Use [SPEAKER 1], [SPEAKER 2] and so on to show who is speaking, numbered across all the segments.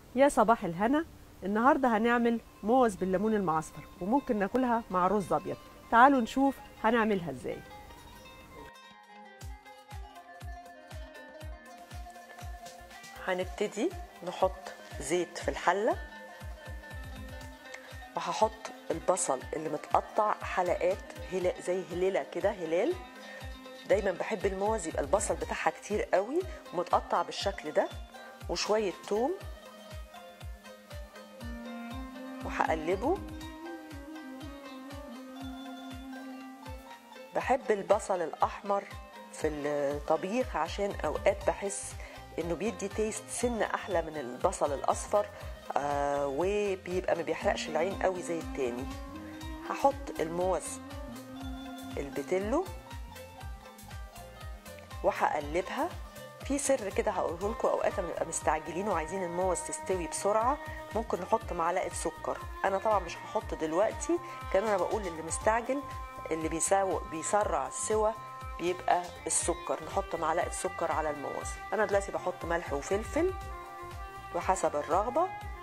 [SPEAKER 1] يا صباح الهنا النهارده هنعمل موز بالليمون المعصفر وممكن ناكلها مع رز ابيض تعالوا نشوف هنعملها ازاي
[SPEAKER 2] هنبتدي نحط زيت في الحلة وهحط البصل اللي متقطع حلقات هلا زي هليلة كده هلال دايما بحب الموز يبقى البصل بتاعها كتير قوي ومتقطع بالشكل ده وشوية توم وهقلبه بحب البصل الأحمر في الطبيخ عشان أوقات بحس انه بيدي تيست سنه احلى من البصل الاصفر آه وبيبقى ما بيحرقش العين قوي زي التاني هحط الموز البتلو وهقلبها في سر كده هقوله لكم اوقات بنبقى مستعجلين وعايزين الموز تستوي بسرعه ممكن نحط معلقه سكر انا طبعا مش هحط دلوقتي كان انا بقول اللي مستعجل اللي بيساوي بيسرع السوى بيبقى السكر نحط معلقه سكر على الموز انا دلوقتي بحط ملح وفلفل وحسب الرغبه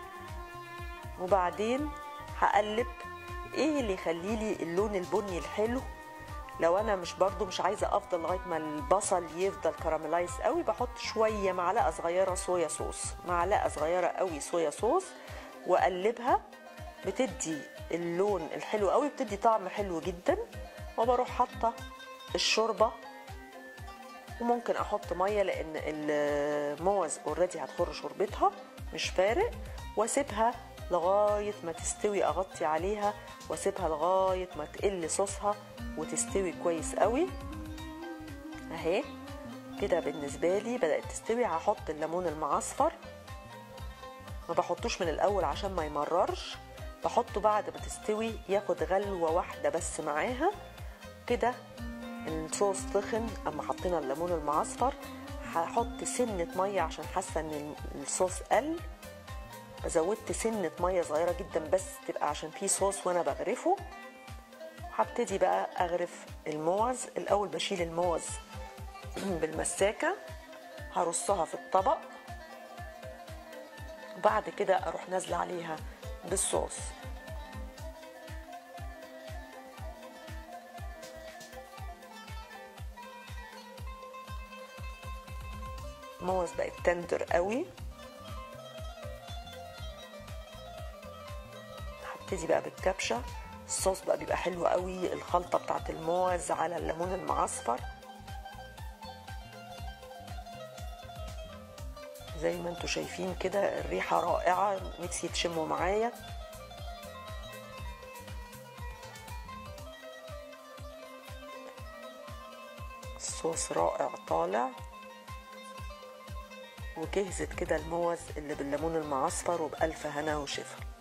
[SPEAKER 2] وبعدين هقلب ايه اللي يخلي لي اللون البني الحلو لو انا مش برضو مش عايزه افضل لغايه ما البصل يفضل كراميلايز قوي بحط شويه معلقه صغيره صويا صوص معلقه صغيره قوي صويا صوص واقلبها بتدي اللون الحلو قوي بتدي طعم حلو جدا وبروح حاطه الشوربه وممكن احط ميه لان الموز اوريدي هتخر شوربتها مش فارق واسيبها لغايه ما تستوي اغطي عليها واسيبها لغايه ما تقل صوصها وتستوي كويس قوي اهي كده بالنسبه لي بدات تستوي هحط الليمون المعصفر ما بحطوش من الاول عشان ما يمررش بحطه بعد ما تستوي ياخد غلوه واحده بس معاها كده الصوص تخن اما حطينا الليمون المعصفر هحط سنه ميه عشان حاسه ان الصوص قل زودت سنه ميه صغيره جدا بس تبقى عشان في صوص وانا بغرفه هبتدي بقى اغرف الموز الاول بشيل الموز بالمساكه هرصها في الطبق وبعد كده اروح نازله عليها بالصوص موز بقت تندر قوي هبتدي بقى بالكبشه الصوص بقى بيبقى حلو قوي الخلطه بتاعت الموز على الليمون المعصفر زي ما انتم شايفين كده الريحه رائعه نفسي تشموا معايا الصوص رائع طالع وجهزت كده الموز اللي بالليمون المعصفر وبألف هنا وشفا